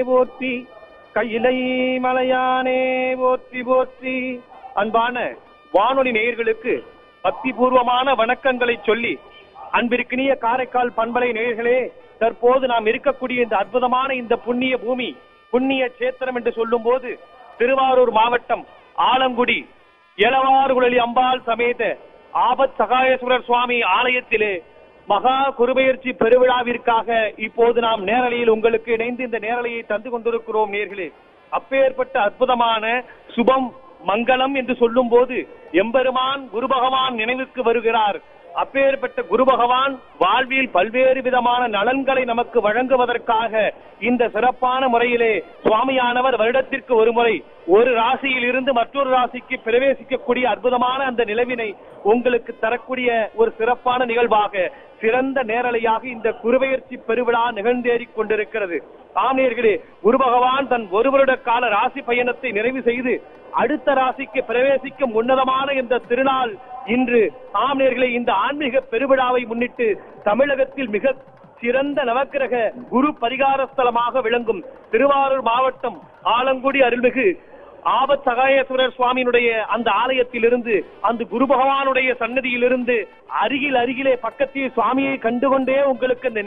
போற்றி கையிலை மலையானே போற்றி போற்றி அன்பான வானொலி நேயர்களுக்கு பக்திபூர்வமான வணக்கங்களை சொல்லி அன்பிற்கினிய காரைக்கால் பண்பலை நேயர்களே தற்போது நாம் இருக்கக்கூடிய இந்த அற்புதமான இந்த புண்ணிய பூமி புண்ணிய சேத்திரம் என்று சொல்லும் போது திருவாரூர் மாவட்டம் ஆலங்குடி எலவாறுகுழலி அம்பாள் சமேத ஆபத் சகாயேஸ்வரர் சுவாமி ஆலயத்திலே மகா குருபெயர்ச்சி பெருவிழாவிற்காக இப்போது நாம் நேரலையில் உங்களுக்கு இணைந்து இந்த நேரலையை தந்து கொண்டிருக்கிறோம் நேர்களே அப்பேற்பட்ட அற்புதமான சுபம் மங்களம் என்று சொல்லும் போது எம்பெருமான் குரு பகவான் நினைவுக்கு வருகிறார் அப்பேற்பட்ட குரு பகவான் வாழ்வில் பல்வேறு விதமான நலன்களை நமக்கு வழங்குவதற்காக இந்த சிறப்பான முறையிலே சுவாமியானவர் வருடத்திற்கு ஒரு முறை ஒரு ராசியில் இருந்து மற்றொரு ராசிக்கு பிரவேசிக்கக்கூடிய அற்புதமான அந்த நிலவினை உங்களுக்கு தரக்கூடிய ஒரு சிறப்பான நிகழ்வாக சிறந்த நேரலையாக இந்த குருபெயர்ச்சி பெருவிழா நிகழ்ந்தேறிக் கொண்டிருக்கிறது ஆமியர்களே குரு பகவான் தன் ஒரு வருட கால ராசி பயணத்தை நிறைவு செய்து அடுத்த ராசிக்கு பிரவேசிக்கும் உன்னதமான இந்த திருநாள் இன்று ஆமியர்களே இந்த ஆன்மீக பெருவிழாவை முன்னிட்டு தமிழகத்தில் மிக சிறந்த நவக்கிரக குரு பரிகார ஸ்தலமாக விளங்கும் திருவாரூர் மாவட்டம் ஆலங்குடி அருள்மிகு ஆபத் சகாயேஸ்வரர் சுவாமியினுடைய அந்த ஆலயத்திலிருந்து அந்த குரு பகவானுடைய சன்னதியிலிருந்து அருகில் அருகிலே பக்கத்தில் சுவாமியை கண்டுகொண்டே உங்களுக்கு இந்த